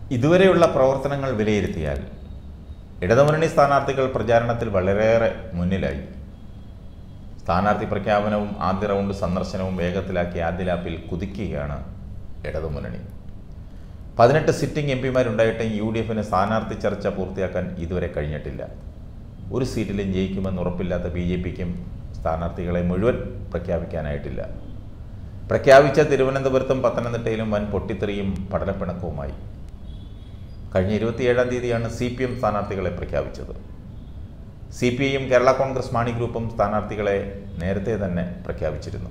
ഇതുവരെയുള്ള പ്രവർത്തനങ്ങൾ വിലയിരുത്തിയാൽ ഇടതുമുന്നണി സ്ഥാനാർത്ഥികൾ പ്രചാരണത്തിൽ വളരെയേറെ മുന്നിലായി സ്ഥാനാർത്ഥി പ്രഖ്യാപനവും ആദ്യ റൗണ്ട് സന്ദർശനവും വേഗത്തിലാക്കി ആദ്യ ലാപ്പിൽ കുതിക്കുകയാണ് ഇടതുമുന്നണി പതിനെട്ട് സിറ്റിംഗ് എം പിമാരുണ്ടായിട്ടും യു ഡി എഫിന് സ്ഥാനാർത്ഥി ചർച്ച പൂർത്തിയാക്കാൻ ഇതുവരെ കഴിഞ്ഞിട്ടില്ല ഒരു സീറ്റിലും ജയിക്കുമെന്ന് ഉറപ്പില്ലാത്ത ബി ജെ പിക്കും സ്ഥാനാർത്ഥികളെ മുഴുവൻ പ്രഖ്യാപിക്കാനായിട്ടില്ല പ്രഖ്യാപിച്ച തിരുവനന്തപുരത്തും പത്തനംതിട്ടയിലും വൻ പൊട്ടിത്തെറിയും പടലപ്പിണക്കവുമായി കഴിഞ്ഞ ഇരുപത്തിയേഴാം തീയതിയാണ് സി പി എം സ്ഥാനാർത്ഥികളെ പ്രഖ്യാപിച്ചത് സി പി ഐയും കേരള കോൺഗ്രസ് മാണി ഗ്രൂപ്പും സ്ഥാനാർത്ഥികളെ നേരത്തെ തന്നെ പ്രഖ്യാപിച്ചിരുന്നു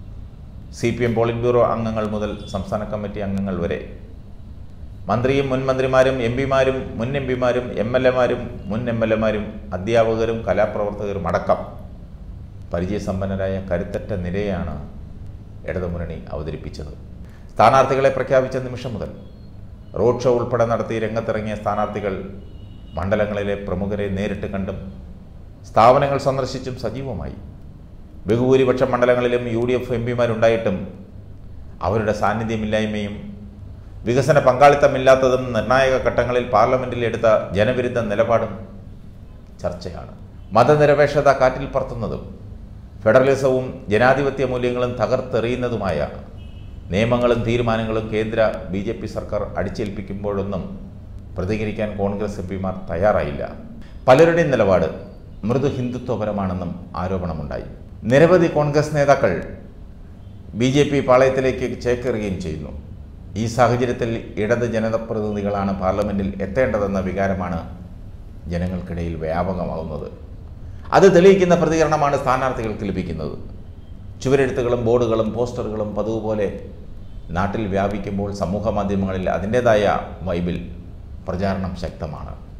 C P M politburo അംഗങ്ങൾ മുതൽ സംസ്ഥാന കമ്മിറ്റി അംഗങ്ങൾ വരെ മന്ത്രിയും മുൻ മന്ത്രിമാരും എം പിമാരും മുൻ എം പിമാരും എം എൽ എമാരും മുൻ എം എൽ എമാരും അധ്യാപകരും കലാപ്രവർത്തകരും അടക്കം പരിചയസമ്പന്നരായ കരുത്തറ്റ നിരയാണ് ഇടതുമുന്നണി അവതരിപ്പിച്ചത് സ്ഥാനാർത്ഥികളെ പ്രഖ്യാപിച്ച നിമിഷം മുതൽ റോഡ് ഷോ ഉൾപ്പെടെ നടത്തി രംഗത്തിറങ്ങിയ സ്ഥാനാർത്ഥികൾ മണ്ഡലങ്ങളിലെ പ്രമുഖരെ നേരിട്ട് കണ്ടും സ്ഥാപനങ്ങൾ സന്ദർശിച്ചും സജീവമായി ബഹുഭൂരിപക്ഷം മണ്ഡലങ്ങളിലും യു ഡി എഫ് എം പിമാരുണ്ടായിട്ടും അവരുടെ സാന്നിധ്യമില്ലായ്മയും വികസന പങ്കാളിത്തമില്ലാത്തതും നിർണായക ഘട്ടങ്ങളിൽ പാർലമെന്റിൽ എടുത്ത ജനവിരുദ്ധ നിലപാടും ചർച്ചയാണ് മതനിരപേക്ഷത കാറ്റിൽ പറത്തുന്നതും ഫെഡറലിസവും ജനാധിപത്യ മൂല്യങ്ങളും തകർത്തെറിയുന്നതുമായ നിയമങ്ങളും തീരുമാനങ്ങളും കേന്ദ്ര ബി ജെ പി സർക്കാർ അടിച്ചേൽപ്പിക്കുമ്പോഴൊന്നും പ്രതികരിക്കാൻ കോൺഗ്രസ് എം പിമാർ തയ്യാറായില്ല പലരുടെയും നിലപാട് മൃദു ഹിന്ദുത്വപരമാണെന്നും ആരോപണമുണ്ടായി നിരവധി കോൺഗ്രസ് നേതാക്കൾ ബി ജെ പി പാളയത്തിലേക്ക് ചേക്കേറുകയും ചെയ്യുന്നു ഈ സാഹചര്യത്തിൽ ഇടത് ജനപ്രതിനിധികളാണ് പാർലമെൻറ്റിൽ എത്തേണ്ടതെന്ന വികാരമാണ് ജനങ്ങൾക്കിടയിൽ വ്യാപകമാകുന്നത് അത് തെളിയിക്കുന്ന പ്രതികരണമാണ് സ്ഥാനാർത്ഥികൾക്ക് ലഭിക്കുന്നത് ചുവരെഴുത്തുകളും ബോർഡുകളും പോസ്റ്ററുകളും പതിവ് പോലെ നാട്ടിൽ വ്യാപിക്കുമ്പോൾ സമൂഹ മാധ്യമങ്ങളിൽ അതിൻ്റേതായ വൈബിൽ പ്രചാരണം ശക്തമാണ്